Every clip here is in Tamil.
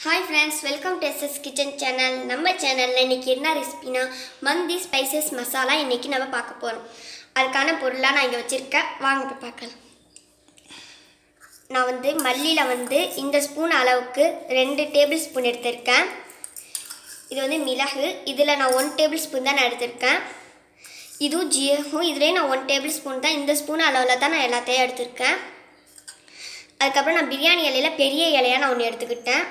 hi friends welcome to SS kitchen channel நம்ம சேனலில் இன்றைக்கி என்ன ரெசிபினா மந்தி ஸ்பைசஸ் மசாலா இன்றைக்கி நம்ம பார்க்க போகிறோம் அதுக்கான பொருளாக நான் இங்கே வச்சுருக்கேன் வாங்க போய் பார்க்கலாம் நான் வந்து மல்லியில் வந்து இந்த ஸ்பூன் அளவுக்கு ரெண்டு டேபிள் ஸ்பூன் எடுத்திருக்கேன் இது வந்து மிளகு இதில் நான் ஒன் டேபிள் ஸ்பூன் தான் நான் எடுத்திருக்கேன் இதுவும் ஜீரகம் இதுலேயும் நான் ஒன் டேபிள் ஸ்பூன் தான் இந்த ஸ்பூன் அளவில் தான் நான் எல்லாத்தையும் எடுத்திருக்கேன் அதுக்கப்புறம் நான் பிரியாணி இலையில் பெரிய இலையாக நான் ஒன்று எடுத்துக்கிட்டேன்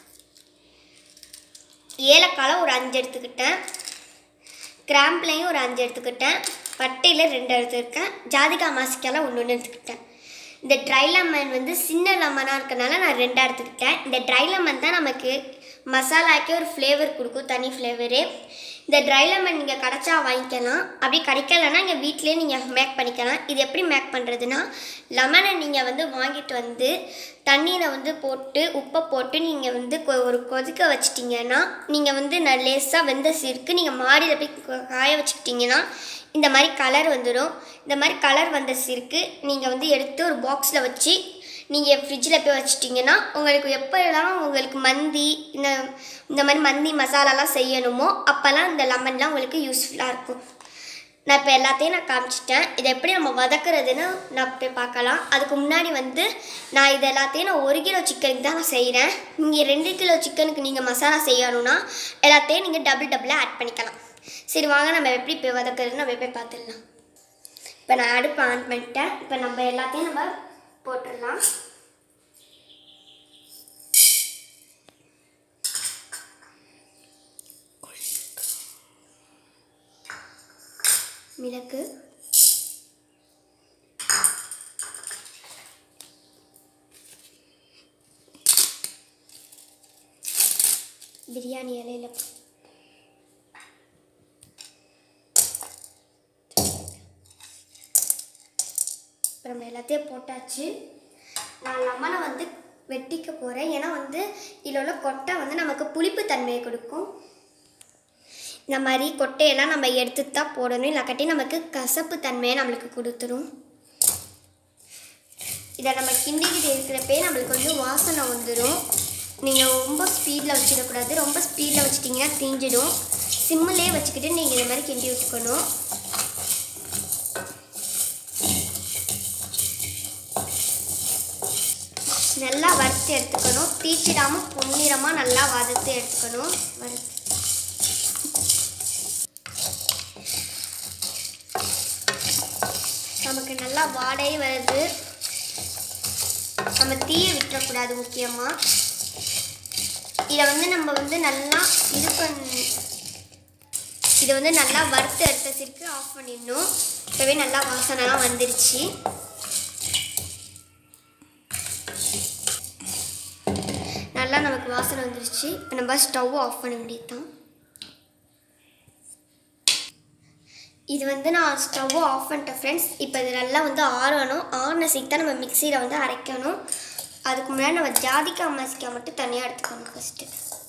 ஏலக்காய் ஒரு அஞ்சு எடுத்துக்கிட்டேன் கிராம்ப்லையும் ஒரு அஞ்சு எடுத்துக்கிட்டேன் பட்டையில் ரெண்டு எடுத்துருக்கேன் ஜாதிக்காய் மாசிக்காலாம் ஒன்று ஒன்று எடுத்துக்கிட்டேன் இந்த ட்ரை லெமன் வந்து சின்ன லெமனாக இருக்கனால நான் ரெண்டாக எடுத்துக்கிட்டேன் இந்த ட்ரை லெமன் தான் நமக்கு மசாலாக்கே ஒரு ஃப்ளேவர் கொடுக்கும் தனி ஃப்ளேவரு இந்த ட்ரை லெமன் நீங்கள் கிடச்சா வாங்கிக்கலாம் அப்படி கிடைக்கலன்னா இங்கே வீட்டிலே நீங்கள் மேக் பண்ணிக்கலாம் இது எப்படி மேக் பண்ணுறதுன்னா லெமனை நீங்கள் வந்து வாங்கிட்டு வந்து தண்ணியில் வந்து போட்டு உப்பை போட்டு நீங்கள் வந்து கொ- ஒரு கொதிக்க வச்சிட்டிங்கன்னா நீங்கள் வந்து நான் லேசாக வெந்த சீருக்கு நீங்கள் மாடியில் போய் கொ- காய வச்சுக்கிட்டிங்கன்னா இந்த மாதிரி கலர் வந்துடும் இந்த மாதிரி கலர் வந்த சீருக்கு நீங்கள் வந்து எடுத்து ஒரு பாக்ஸில் வச்சு நீங்கள் ஃப்ரிட்ஜில் போய் வச்சிட்டிங்கன்னா உங்களுக்கு எப்போல்லாம் உங்களுக்கு மந்தி இந்த இந்த மாதிரி மந்தி மசாலாலாம் செய்யணுமோ அப்போல்லாம் இந்த லெமன்லாம் உங்களுக்கு யூஸ்ஃபுல்லாக இருக்கும் நான் இப்போ எல்லாத்தையும் நான் காமிச்சிட்டேன் இதை எப்படி நம்ம வதக்குறதுன்னு நான் போய் பார்க்கலாம் அதுக்கு முன்னாடி வந்து நான் இது எல்லாத்தையும் நான் ஒரு கிலோ சிக்கனுக்கு தான் நான் செய்கிறேன் நீங்கள் ரெண்டு கிலோ சிக்கனுக்கு நீங்கள் மசாலா செய்யணும்னா எல்லாத்தையும் நீங்கள் டபுள் டபுளாக ஆட் பண்ணிக்கலாம் சரி வாங்க நம்ம எப்படி போய் வதக்குறதுன்னு நம்ம போய் பார்த்துடலாம் இப்போ நான் அடுப்பு ஆன் பண்ணிட்டேன் இப்போ நம்ம எல்லாத்தையும் நம்ம போட்டுடலாம் மிளகு பிரியாணி இலையில இப்போ நம்ம எல்லாத்தையும் போட்டாச்சு நான் லெமனை வந்து வெட்டிக்க போகிறேன் ஏன்னா வந்து இதில் உள்ள கொட்டை வந்து நமக்கு புளிப்பு தன்மையை கொடுக்கும் இந்த மாதிரி கொட்டையெல்லாம் நம்ம எடுத்து தான் போடணும் இல்லாட்டி நமக்கு கசப்பு தன்மையை நம்மளுக்கு கொடுத்துரும் இதை நம்ம கிண்டிக்கிட்டு இருக்கிறப்பே நம்மளுக்கு வந்து வாசனை வந்துடும் நீங்கள் ரொம்ப ஸ்பீடில் வச்சிடக்கூடாது ரொம்ப ஸ்பீடில் வச்சிட்டிங்கன்னா தீஞ்சிடும் சிம்மிலே வச்சுக்கிட்டு நீங்கள் இந்த மாதிரி கிண்டி வச்சுக்கணும் நல்லா வறுத்து எடுத்துக்கணும் தீச்சிடாமல் பொன்னிறமாக நல்லா வறுத்து எடுத்துக்கணும் வறுத்து நமக்கு நல்லா வாடகை வருது நம்ம தீயை விட்டுறக்கூடாது முக்கியமாக இதை வந்து நம்ம வந்து நல்லா இது பண்ணி இதை வந்து நல்லா வறுத்து எடுத்ததுக்கு ஆஃப் பண்ணிடணும் இப்போவே நல்லா வாசனைலாம் வந்துருச்சு நல்லா நமக்கு வாசனை வந்துருச்சு இப்போ நம்ம ஸ்டவ் ஆஃப் பண்ண வேண்டியதுதான் இது வந்து நான் ஸ்டவ் ஆஃப் பண்ணிட்டேன் ஃப்ரெண்ட்ஸ் இப்போ இது நல்லா வந்து ஆறணும் ஆறின சீக்கு தான் நம்ம மிக்சியில் வந்து அரைக்கணும் அதுக்கு முன்னாடி நம்ம ஜாதிக்காய் மசிக்காய் மட்டும் தனியாக எடுத்துக்கணும் ஃபஸ்ட்டு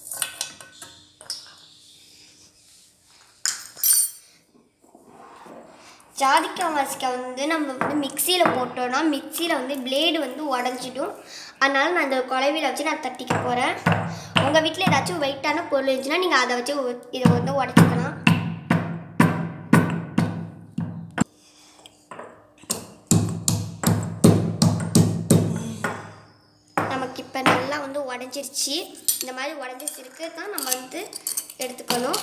ஜாதிக்காய் மசிக்காய் வந்து நம்ம வந்து மிக்சியில் போட்டோன்னா மிக்சியில் வந்து பிளேடு வந்து உடஞ்சிடும் அதனால நான் இந்த குழவியில் வச்சு நான் தட்டிக்க போகிறேன் உங்கள் வீட்டில் ஏதாச்சும் வெயிட்டான பொருள் இருந்துச்சுன்னா நீங்கள் அதை வச்சு உ- இதை வந்து உடச்சிக்கலாம் நமக்கு இப்போ நல்லா வந்து உடஞ்சிருச்சு இந்த மாதிரி உடஞ்சிருக்கு தான் நம்ம வந்து எடுத்துக்கணும்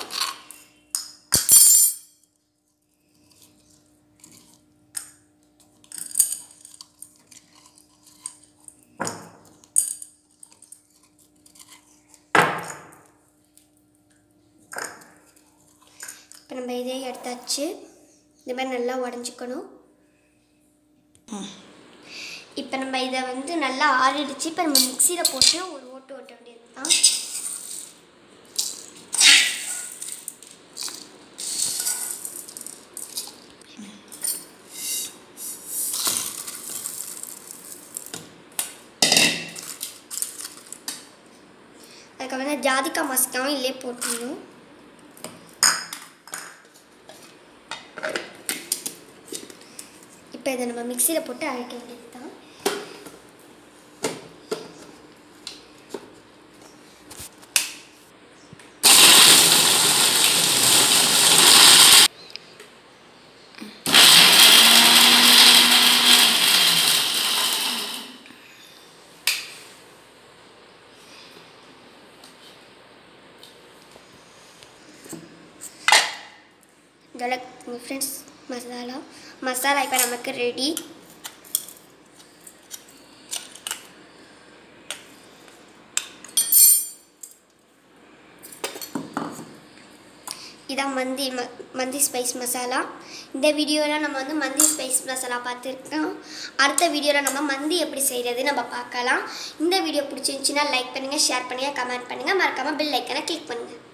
இப்போ நம்ம இதே எடுத்தாச்சு இந்த மாதிரி நல்லா உடஞ்சிக்கணும் இப்போ நம்ம இதை வந்து நல்லா ஆறிடுச்சு இப்போ நம்ம மிக்சியில் போட்டு ஒரு ஓட்டு ஓட்ட வேண்டியது தான் அதுக்கப்புறம் ஜாதிக்காய் மசிக்காவும் இல்லே போட்டுடணும் இப்போ இதை நம்ம மிக்சியில் போட்டு அரைக்க வேண்டியது தான் இதெல்லாம் ஃப்ரெண்ட்ஸ் மசாலா மசாலா இப்போ நமக்கு ரெடி இதான் மந்தி ம மந்தி ஸ்பைஸ் மசாலா இந்த வீடியோவில் நம்ம வந்து மந்தி ஸ்பைஸ் மசாலா பார்த்துருக்கோம் அடுத்த வீடியோவில் நம்ம மந்தி எப்படி செய்கிறது நம்ம பார்க்கலாம் இந்த வீடியோ பிடிச்சிருந்துச்சின்னா லைக் பண்ணுங்கள் ஷேர் பண்ணுங்கள் கமெண்ட் பண்ணுங்கள் மறக்காமல் பில் ஐக்கனை கிளிக் பண்ணுங்கள்